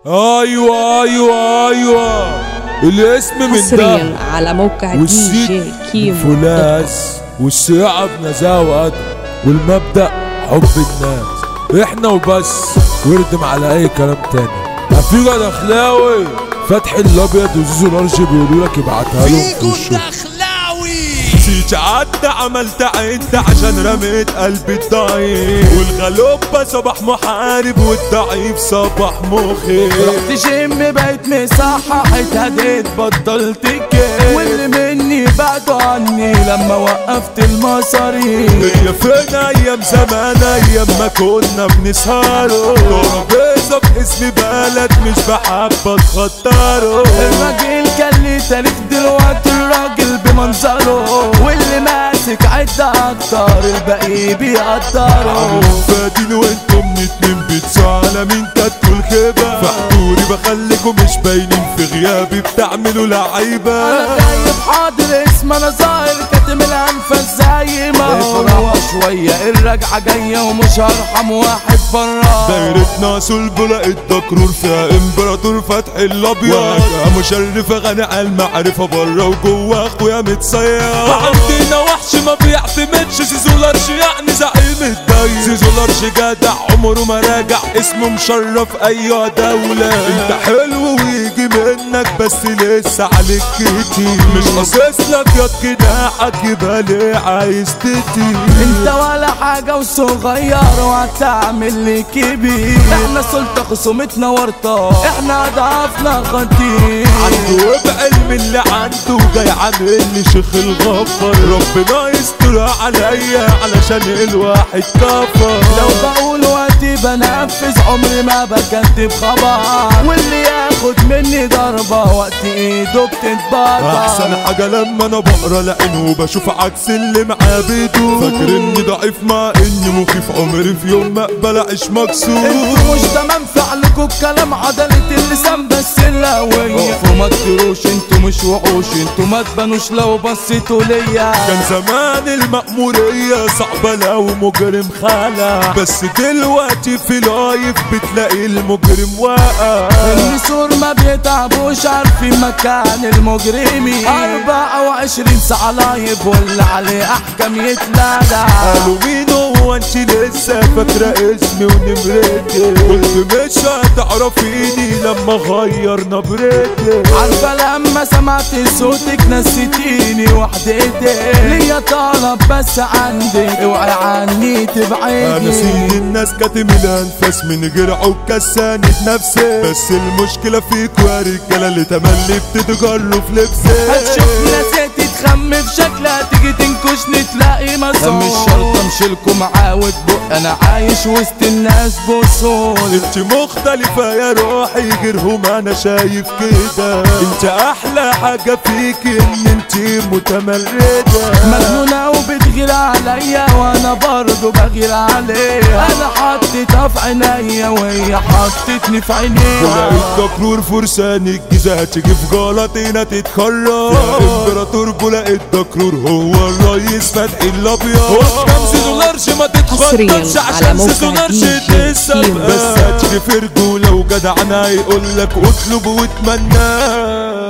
ايوه ايوه ايوه الاسم من ده حصريا على موقع دي والسيت جي كيمو فولاس والساعة بنزاهة وقدر والمبدأ حب الناس احنا وبس واردم على اي كلام تاني رفيقة دخلاوي فتح الابيض وزيزو الارش بيقولوا لك ابعتها لهم في وشهم سيج عدى عملت عد عشان رميت قلبي الضعيف والغلوبة صباح محارب والضعيف صباح مخيف رحت جيم بقيت مصحح اتهديت بطلت كيف واللي مني بعدوا عني لما وقفت المصاريف هي فين ايام زمان ايام ما كنا بنسهروا ترابيزه باسم بلد مش بحب اتخطره الراجل كان لي تاريخ دلوقتي الراجل بمنظره واللي ماسك عدة اكتر الباقي بيقدره فادين وانتم من اتنين بتسوا على مين كتكوا الخيبة فحضوري بخليكم مش باينين في غيابي بتعملوا لعيبة انا جايب حاضر اسم انا ظاهر كاتم الانفاس زي ما هو شوية الرجعة جاية ومش هرحم واحد برا دايرتنا صلب لقيت دكرور فيها امبراطور فتح الابيض واجهة مشرفة غني على المعرفة بره وجوه اخويا متصير عندنا وحش ما بيعتمدش سيزو لارش يعني زعيم الداير سيزو لارش جدع عمره ما راجع اسمه مشرف اي دولة انت حلو ويجي منك بس لسه عليك كتير مش قاصص لك يا جناحك يبقى ليه عايز تطير انت ولا حاجة وصغير وهتعمل لي كبير احنا سلطة خصومتنا ورطة احنا ضعفنا خطير عنده بعلم اللي عنده جاي عامل لي شيخ الغفر ربنا يستر عليا علشان الواحد كفر لو بقول وقتي بنفذ عمري ما بكتب خبر واللي ياخد مني ضربة وقت ايده بتتبطل احسن حاجة لما انا بقرا لعينه وبشوف عكس اللي معاه بيده فاكر اني ضعيف مع اني مخيف عمري في يوم ما اقبل اعيش مكسور انتوا مش تمام فعلكوا الكلام عضلة اللسان بس الهوية اقفوا ما تطيروش انتوا مش وحوش انتوا ما تبانوش لو بصيتوا ليا كان زمان المأمورية صعبة لو مجرم خلع بس دلوقتي في لايف بتلاقي المجرم واقع النسور ما بيتعبوش عارفين مكان المجرمين أربعة وعشرين ساعة لايف واللي عليه أحكام يتلدع قالوا مين هو انت لسه فاكرة اسمي ونمرتي قلت مش هتعرفيني لما غير نبرتي عارفة لما سمعت صوتك نسيتيني وحدتي ليا طلب بس عندك اوعي عني انا تبعدي سيد الناس كاتم الانفاس من غير عكاز ساند نفسي بس المشكلة فيكوا يا رجالة اللي تملي بتتجروا في لبسي هتشوفني نسيتي تخم في شكلها تيجي تنكشني تلاقي مصون مش شرط امشيلكوا معاه وتبق انا عايش وسط الناس بصون انت مختلفة يا روحي غيرهم انا شايف كده انت احلى حاجة فيك ان انت متمردة مجنونة وبتغير عليا وانا برضو بغير عليها انا حطيتها في عينيا وهي حطتني في عينيها بولاقيت دكرور فرسان الجيزة هتيجي في غلطينا تتكرر يا امبراطور بولاقيت دكرور هو الرئيس فتحي الابيض خمس دولارش ما حصرياً تتخطرش على عشان موقع سيس دولارش دي جي تسبق كيمو. بس هتيجي في رجولة وجدعنا يقول لك اطلب واتمنى